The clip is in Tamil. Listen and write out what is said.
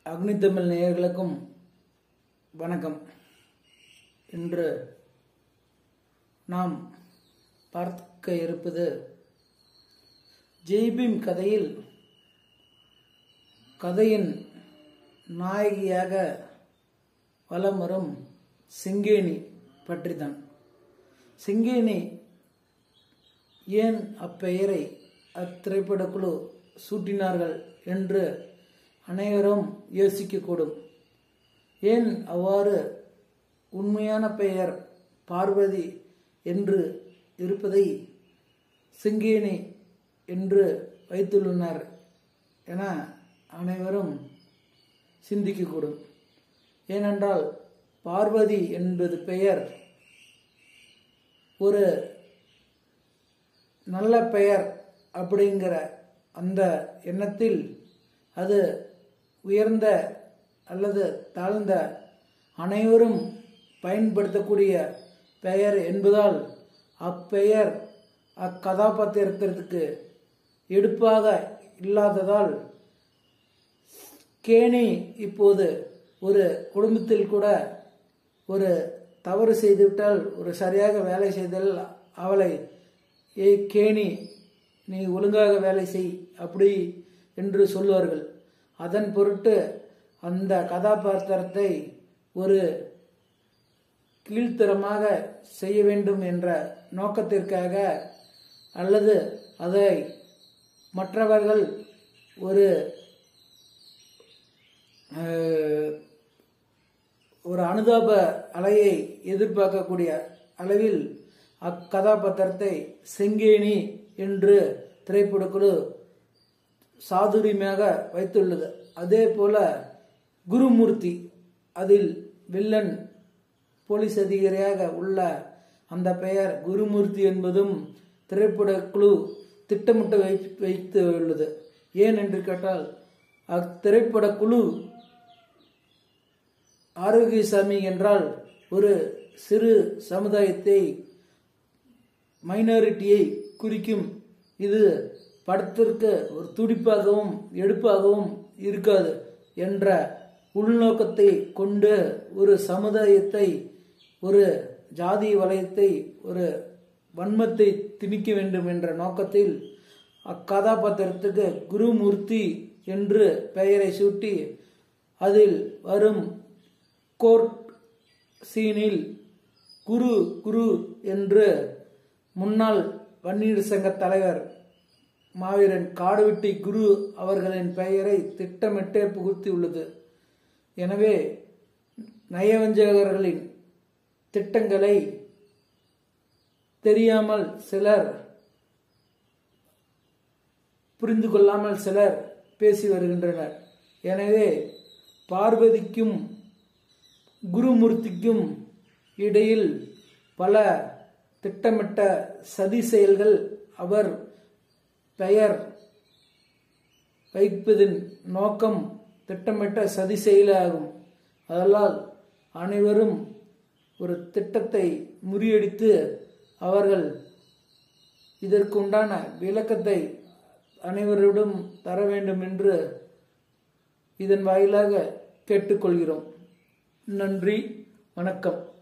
அக்னி தமிழ் நேயர்களுக்கும் வணக்கம் இன்று நாம் பார்க்க இருப்பது ஜெய்பீம் கதையில் கதையின் நாயகியாக வலம் வரும் சிங்கேணி பற்றிதான் சிங்கேணி ஏன் அப்பெயரை அத்திரைப்படக்குழு சூட்டினார்கள் என்று அனைவரும் யோசிக்கக்கூடும் ஏன் அவ்வாறு உண்மையான பெயர் பார்வதி என்று இருப்பதை சிங்கேணி என்று வைத்துள்ளனர் என அனைவரும் சிந்திக்கக்கூடும் ஏனென்றால் பார்வதி என்பது பெயர் ஒரு நல்ல பெயர் அப்படிங்கிற அந்த எண்ணத்தில் அது உயர்ந்த அல்லது தாழ்ந்த அனைவரும் பயன்படுத்தக்கூடிய பெயர் என்பதால் அப்பெயர் அக்கதாபாத்திரத்திற்கு எடுப்பாக இல்லாததால் கேணி இப்போது ஒரு குடும்பத்தில் கூட ஒரு தவறு செய்துவிட்டால் ஒரு சரியாக வேலை செய்தால் அவளை ஏய் கேணி நீ ஒழுங்காக வேலை செய் அப்படி என்று சொல்லுவார்கள் அதன் பொருட்டு அந்த கதாபாத்திரத்தை ஒரு கீழ்த்தரமாக செய்ய வேண்டும் என்ற நோக்கத்திற்காக அல்லது அதை மற்றவர்கள் ஒரு அஹ், ஒரு அனுதாப அலையை எதிர்பார்க்கக்கூடிய அளவில் அக்கதாபாத்திரத்தை செங்கேணி என்று திரைப்படக்குழு சாதுரியமாக வைத்துள்ளது அதே போல குருமூர்த்தி அதில் வில்லன் போலீஸ் அதிகாரியாக உள்ள அந்த பெயர் குருமூர்த்தி என்பதும் திரைப்படக்குழு திட்டமிட்டு வை வைத்து உள்ளது ஏன் என்று கேட்டால் அத்திரைப்படக்குழு ஆரோக்கியசாமி என்றால் ஒரு சிறு சமுதாயத்தை மைனாரிட்டியை குறிக்கும் இது படத்திற்கு ஒரு துடிப்பாகவும் எடுப்பாகவும் இருக்காது என்ற உள்நோக்கத்தை கொண்டு ஒரு சமுதாயத்தை ஒரு ஜாதி வலயத்தை ஒரு வன்மத்தை திணிக்க வேண்டும் என்ற நோக்கத்தில் அக்கதாபாத்திரத்துக்கு குருமூர்த்தி என்று பெயரை சூட்டி அதில் வரும் கோர்ட் சீனில் குரு குரு என்று முன்னாள் வன்னியர் சங்க தலைவர் மாவீரன் காடுவெட்டி குரு அவர்களின் பெயரை திட்டமிட்டே புகுத்தியுள்ளது எனவே நயவஞ்சகர்களின் திட்டங்களை தெரியாமல் சிலர் புரிந்து கொள்ளாமல் சிலர் பேசி வருகின்றனர் எனவே பார்வதிக்கும் குருமூர்த்திக்கும் இடையில் பல திட்டமிட்ட சதி செயல்கள் அவர் பெயர் வைப்பதின் நோக்கம் திட்டமிட்ட சதி செயலாகும் அதனால் அனைவரும் ஒரு திட்டத்தை முறியடித்து அவர்கள் இதற்குண்டான விளக்கத்தை அனைவரிடம் தர வேண்டும் என்று இதன் வாயிலாக கேட்டுக்கொள்கிறோம் நன்றி வணக்கம்